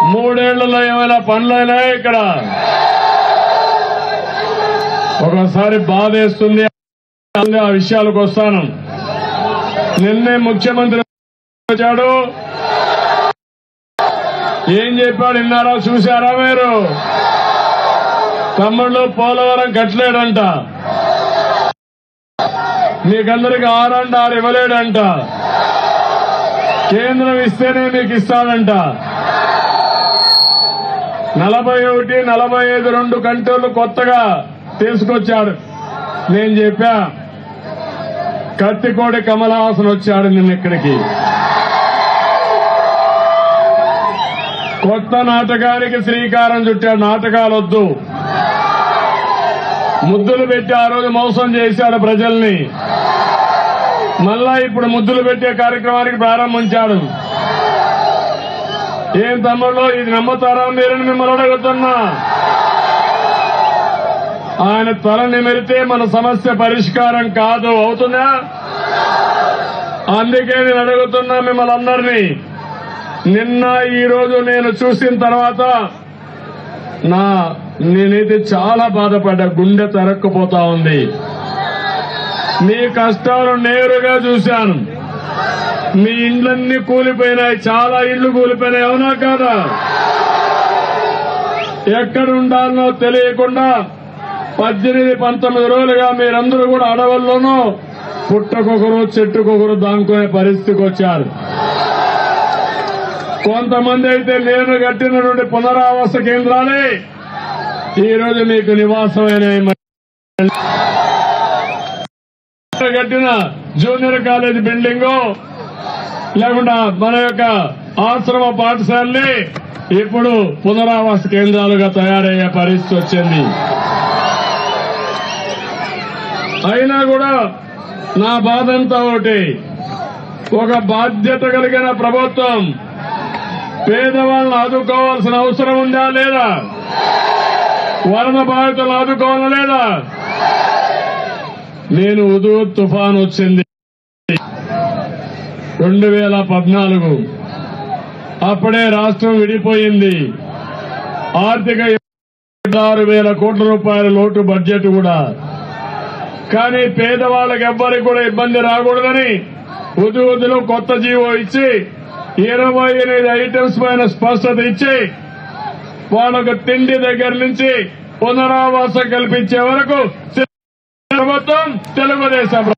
మూడేళ్లలో ఏమైనా పనులైనా ఇక్కడ ఒకసారి బాధేస్తుంది ఆ విషయాలకు వస్తాను నిన్నే ముఖ్యమంత్రి వచ్చాడు ఏం చెప్పాడు విన్నారా చూశారా మీరు తమ్ముళ్ళు పోలవరం కట్టలేడంట మీకందరికి ఆరంట ఆరు ఇవ్వలేడంట కేంద్రం ఇస్తేనే మీకు ఇస్తాడంట నలభై ఒకటి నలభై ఐదు రెండు గంటలు కొత్తగా తీసుకొచ్చాడు నేను చెప్పా కత్తికోడి కమల్ హాసన్ వచ్చాడు నిన్న ఇక్కడికి కొత్త నాటకానికి శ్రీకారం చుట్టాడు నాటకాలు వద్దు ముద్దులు పెట్టి ఆ రోజు మోసం చేశాడు ప్రజల్ని మళ్ళా ఇప్పుడు ముద్దులు పెట్టే కార్యక్రమానికి ప్రారంభించాడు ఏం తమ్ముళ్ళు ఇది నమ్ముతారా మీరని మిమ్మల్ని అడుగుతున్నా ఆయన తల నిమిరితే మన సమస్య పరిష్కారం కాదు అవుతుందా అందుకే నేను అడుగుతున్నా మిమ్మల్ని అందరినీ నిన్న ఈ రోజు నేను చూసిన తర్వాత నా నేనైతే చాలా బాధపడ్డా గుండె తరక్కుపోతా ఉంది మీ కష్టాలు నేరుగా చూశాను మీ ఇండ్లన్నీ కూలిపోయినాయి చాలా ఇళ్లు కూలిపోయినాయి అవునా కాదా ఎక్కడ ఉండాలనో తెలియకుండా పద్దెనిమిది పంతొమ్మిది రోజులుగా మీరందరూ కూడా అడవుల్లోనూ పుట్టకొకరు చెట్టుకొకరు దాంకునే పరిస్థితికి వచ్చారు కొంతమంది అయితే నేను కట్టినటువంటి పునరావాస కేంద్రాలే ఈ రోజు మీకు నివాసమైన కట్టిన జూనియర్ కాలేజ్ బిల్డింగ్ లేకుండా మన యొక్క ఆశ్రమ పాఠశాలని ఇప్పుడు పునరావాస కేంద్రాలుగా తయారయ్యే పరిస్థితి వచ్చింది అయినా కూడా నా బాధంతా ఒకటి ఒక బాధ్యత కలిగిన ప్రభుత్వం పేదవాళ్ళని ఆదుకోవాల్సిన అవసరం ఉందా లేదా వరద బాధితులను ఆదుకోవాలా లేదా నేను ఉదు తుఫాన్ వచ్చింది రెండు వేల పద్నాలుగు అప్పుడే రాష్ట్రం విడిపోయింది ఆర్థిక ఆరు వేల కోట్ల రూపాయల లోటు బడ్జెట్ కూడా కానీ పేదవాళ్ళకి ఎవ్వరికి కూడా ఇబ్బంది రాకూడదని ఉదు ఉదులో కొత్త జీవో ఇచ్చి ఇరవై ఎనిమిది ఐటమ్స్ పైన స్పష్టత ఇచ్చి వాళ్ళకు తిండి దగ్గర నుంచి పునరావాసం కల్పించే వరకు ప్రభుత్వం తెలుగుదేశం